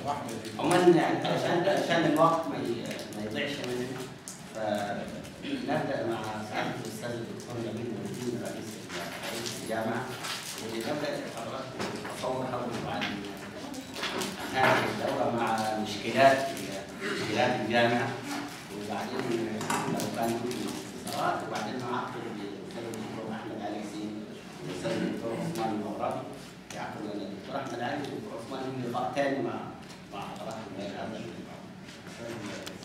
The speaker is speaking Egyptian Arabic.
عموما يعني عشان عشان الوقت ما ي- ما يضيعش مننا فنبدا مع سعاده الاستاذ الدكتور نبيل مهدي رئيس رئيس الجامعه ونبدا حضراتكم تصور حول عن هذه الدوره مع مشكلات مشكلات الجامعه وبعدين لو كان في استفسارات وبعدين نعقد بالاستاذ الدكتور احمد علي حسين والاستاذ الدكتور عثمان المغربي يعقد لنا الدكتور احمد علي والدكتور عثمان لهم لقاء ثاني مع مع حضراتكم غير هذا اللقاء.